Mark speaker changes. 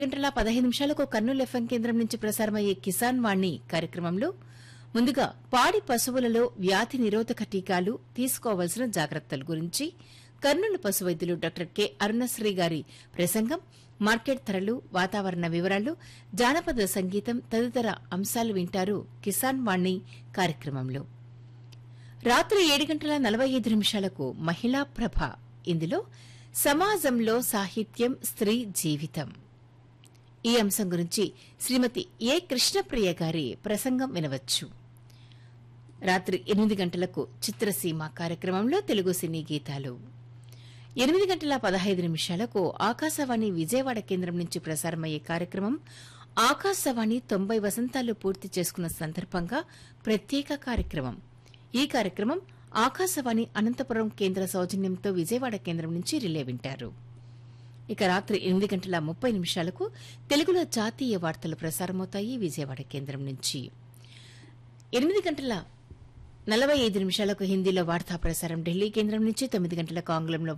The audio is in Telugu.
Speaker 1: గంటల పదహైదు నిమిషాలకు కర్నూలు ఎఫ్ఎం కేంద్రం నుంచి ప్రసారమయ్యే కిసాన్ వాణి కార్యక్రమంలో ముందుగా పాడి పశువులలో వ్యాధి నిరోధక టీకాలు తీసుకోవాల్సిన జాగ్రత్తల గురించి కర్నూలు పశు వైద్యులు డాక్టర్ కె అరుణశ్రీ గారి ప్రసంగం మార్కెట్ ధరలు వాతావరణ వివరాలు జానపద సంగీతం తదితర అంశాలు వింటారు కిసాన్ వాణి కార్యక్రమంలో రాత్రి ఏడు గంటల నలభై ఐదు నిమిషాలకు మహిళా ప్రభ ఇందులో సమాజంలో సాహిత్యం స్త్రీ జీవితం ఈ అంశం గురించి శ్రీమతి ఏ కృష్ణప్రియ గారి ప్రసంగం వినవచ్చు రాత్రి ఎనిమిది గంటలకు చిత్రసీమ కార్యక్రమంలో తెలుగు సినీ గీతాలు ఎనిమిది గంటల పదహైదు నిమిషాలకు ఆకాశవాణి విజయవాడ కేంద్రం నుంచి ప్రసారమయ్యే కార్యక్రమం ఆకాశవాణి తొంభై వసంతాలు పూర్తి చేసుకున్న సందర్భంగా ప్రత్యేక కార్యక్రమం ఈ కార్యక్రమం ఆకాశవాణి అనంతపురం కేంద్ర సౌజన్యంతో విజయవాడ కేంద్రం నుంచి రిలే వింటారు ఇక రాత్రి ఎనిమిది గంటల ముప్పై నిమిషాలకు తెలుగులో జాతీయ వార్తలు ప్రసారమవుతాయి విజయవాడ కేంద్రం నుంచి ఎనిమిది గంటల నలభై ఐదు నిమిషాలకు హిందీలో వార్తా ప్రసారం ఢిల్లీ కేంద్రం నుంచి తొమ్మిది గంటలకు ఆంగ్లంలో